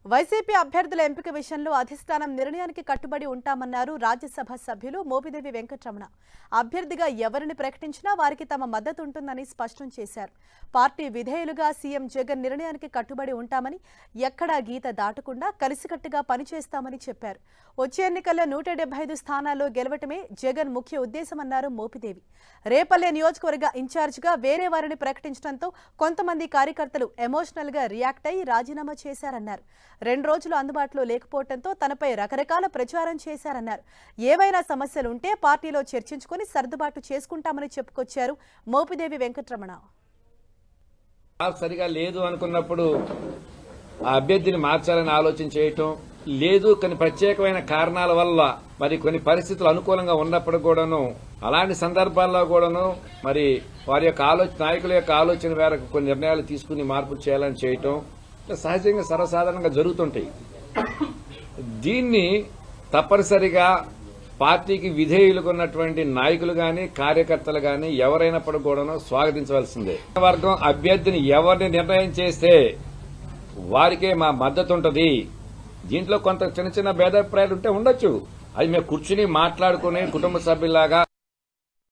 YCP అభ్యర్థుల ఎంపిక విషయంలో అధిష్టానం నిర్ణయానికి కట్టుబడి ఉంటామన్నారు రాజ్యసభ సభ్యులు మోపిదేవి వెంకటరమణ అభ్యర్థిగా ఎవరిని ప్రకటించినా వారికి తమ మద్దతు ఉంటుందని స్పష్టం చేశారు పార్టీ విధేయులుగా సీఎం జగన్ నిర్ణయానికి కట్టుబడి ఉంటామని ఎక్కడా గీత దాటకుండా కలిసికట్టుగా పనిచేస్తామని చెప్పారు వచ్చే ఎన్నికల్లో నూట డెబ్బై ఐదు స్థానాల్లో గెలవటమే జగన్ ముఖ్య ఉద్దేశమన్నారు మోపిదేవి రేపల్లె నియోజకవర్గ ఇన్ఛార్జిగా వేరే వారిని ప్రకటించడంతో కొంతమంది కార్యకర్తలు ఎమోషనల్ గా రియాక్ట్ అయి రాజీనామా చేశారన్నారు రెండు రోజులు అందుబాటులో లేకపోవడంతో తనపై రకరకాల ప్రచారం చేశారన్నారు ఏవైనా సమస్యలు ఉంటే పార్టీలో చర్చించుకొని సర్దుబాటు చేసుకుంటామని చెప్పుకొచ్చారు మోపిదేవి వెంకటరమణ ఆ సరిగా లేదు అనుకున్నప్పుడు ఆ అభ్యర్థిని మార్చాలని ఆలోచన చేయటం లేదు కొన్ని ప్రత్యేకమైన కారణాల వల్ల మరి కొన్ని పరిస్థితులు అనుకూలంగా ఉన్నప్పుడు కూడాను అలాంటి సందర్భాల్లో కూడాను మరి వారి యొక్క ఆలోచన నాయకుల యొక్క ఆలోచన మేరకు కొన్ని నిర్ణయాలు తీసుకుని మార్పులు చేయాలని చేయటం ఇట్లా సహజంగా సర్వసాధారణంగా జరుగుతుంటాయి దీన్ని తప్పనిసరిగా పార్టీకి విధేయులుగా ఉన్నటువంటి నాయకులు గాని కార్యకర్తలు గాని ఎవరైనప్పుడు కూడాను స్వాగతించవలసిందే వర్గం అభ్యర్థిని ఎవరిని నిర్ణయం చేస్తే వారికే మా మద్దతు ఉంటది దీంట్లో కొంత చిన్న చిన్న భేదాభిప్రాయాలు ఉంటే ఉండొచ్చు అది మేము కూర్చుని మాట్లాడుకుని కుటుంబ సభ్యులాగా